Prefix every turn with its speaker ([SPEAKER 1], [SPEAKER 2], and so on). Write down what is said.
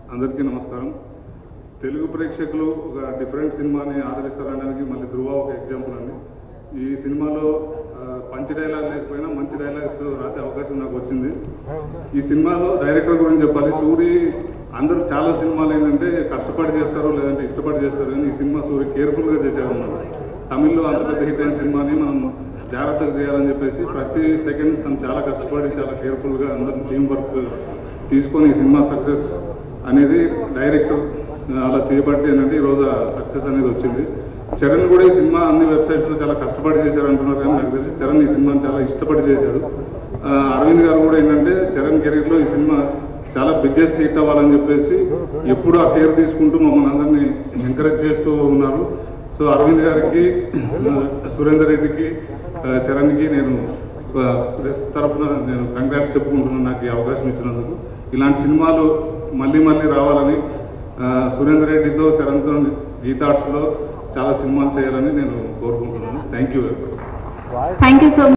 [SPEAKER 1] అందరికీ నమస్కారం తెలుగు ప్రేక్షకులు ఒక డిఫరెంట్ సినిమాని ఆదరిస్తారనడానికి మళ్ళీ ధృవ ఒక ఎగ్జాంపుల్ అండి ఈ సినిమాలో ఆ, పంచ్ డైలాగ్ లేకపోయినా మంచి డైలాగ్స్ రాసే అవకాశం నాకు వచ్చింది ఈ సినిమాలో డైరెక్టర్ గురించి చెప్పాలి సూరి అందరూ చాలా సినిమాలు ఏంటంటే కష్టపడి చేస్తారు లేదంటే ఇష్టపడి చేస్తారు కానీ ఈ సినిమా సూరి కేర్ఫుల్గా చేశారు అన్నమాట తమిళ్లో అంత పెద్ద హిట్ అయిన సినిమాని మనం జాగ్రత్తగా చేయాలని చెప్పేసి ప్రతి సెకండ్ తను చాలా కష్టపడి చాలా కేర్ఫుల్గా అందరం టీం వర్క్ తీసుకొని ఈ సినిమా సక్సెస్ అనేది డైరెక్టర్ అలా తీయబట్టి ఏంటంటే ఈరోజు సక్సెస్ అనేది వచ్చింది చరణ్ కూడా ఈ సినిమా అన్ని వెబ్సైట్స్లో చాలా కష్టపడి చేశారు అంటున్నారు కానీ నాకు తెలిసి చరణ్ ఈ సినిమాని చాలా ఇష్టపడి చేశాడు ఆ, అరవింద్ గారు కూడా ఏంటంటే చరణ్ కెరీర్లో ఈ సినిమా చాలా బిగ్గెస్ట్ హిట్ అవ్వాలని చెప్పేసి ఎప్పుడు ఆ కేర్ తీసుకుంటూ మమ్మల్ని అందరినీ ఎంకరేజ్ చేస్తూ ఉన్నారు సో అరవింద్ గారికి ఆ, సురేందర్ రెడ్డికి ఆ, చరణ్కి నేను ప్రెస్ తరఫున నేను కంగ్రాట్స్ చెప్పుకుంటున్నాను నాకు ఈ అవకాశం ఇచ్చినందుకు ఇలాంటి సినిమాలు మళ్ళీ మళ్ళీ రావాలని ఆ, సురేందర్ రెడ్డితో చరణ్తో గీతార్ట్స్లో చాలా సినిమాలు చేయాలని నేను కోరుకుంటున్నాను thank you
[SPEAKER 2] thank you so